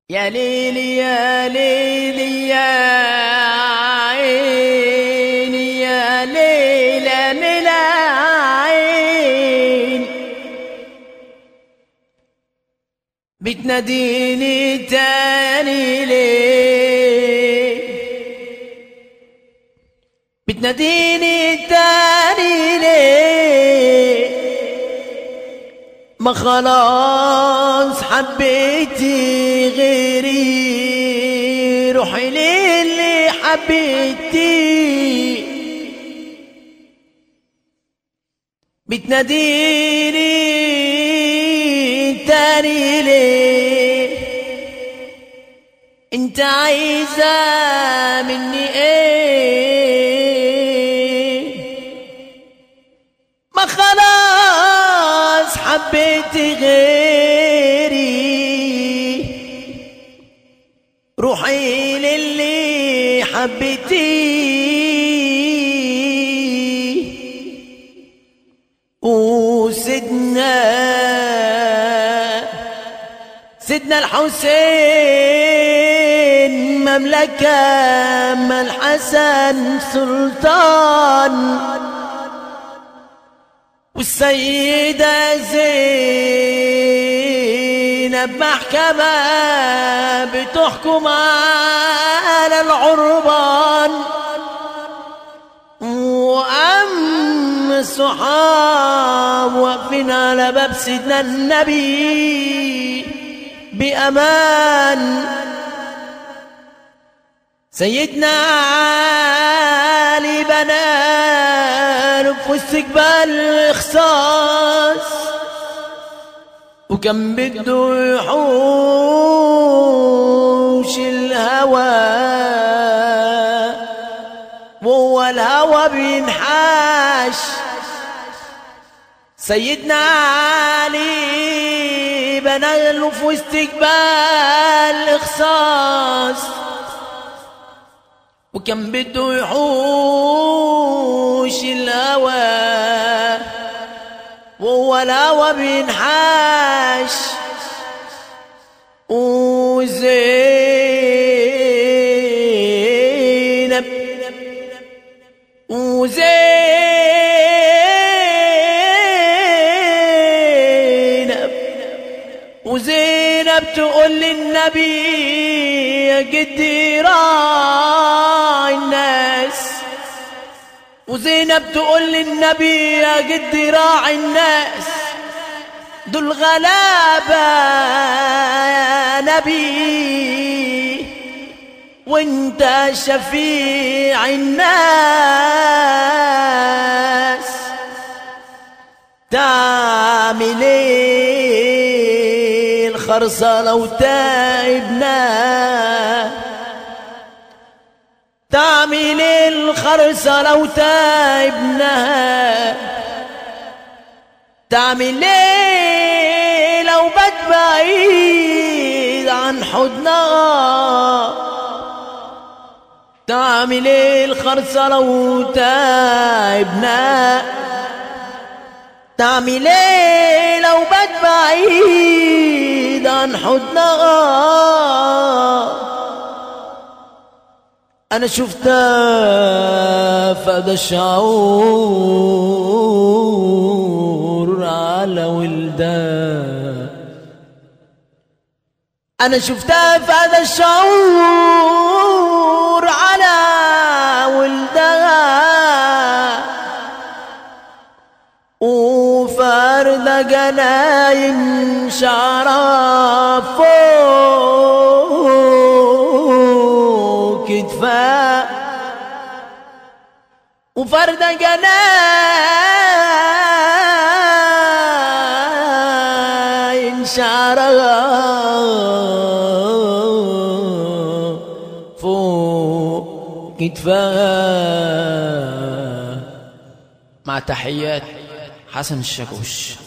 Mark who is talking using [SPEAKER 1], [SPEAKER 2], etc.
[SPEAKER 1] يا ليلي يا ليلي يا عيني يا ليلى من عين بتناديني تاني ليه بتناديني تاني ليه ما خلاص حبيتي غيري روحي للي حبيتي بتناديني تاني ليه انت عايزة مني ايه ما خلاص حبيت غيري روحي للي حبيتي وسيدنا سيدنا الحسين مملكة ما الحسن سلطان والسيدة زينب محكمة بتحكم على العربان وأم الصحاب واقفين على باب سيدنا النبي بأمان سيدنا علي بنان في استقبال الإخصاص وكم بده يحوش الهوى وهو الهوى بينحاش سيدنا علي بناله في استقبال الإخصاص وكم بده يحوش الهوى وهو الهوى بينحاش وزينب وزينب وزينب تقول للنبي يا قدي راعي الناس وزينب تقول للنبي يا قدي راعي الناس دول غلابة يا نبي وانت شفيع الناس تعمل ايه الخرصة لو تعبنا تعمل ايه الخرصة لو تعبنا تعمل ايه لو بات بعيد عن حضنها تعمل ايه الخرصة لو تعبنا تعمل ايه لو بات بعيد عن حضنها انا شفتها فقد الشعور على ولدها انا شفتها فقد الشعور على ولدها وفرد جناين شعرها فوق كتفها وفرد جناين شعرها فوق كتفها مع تحيات حسن الشاكوش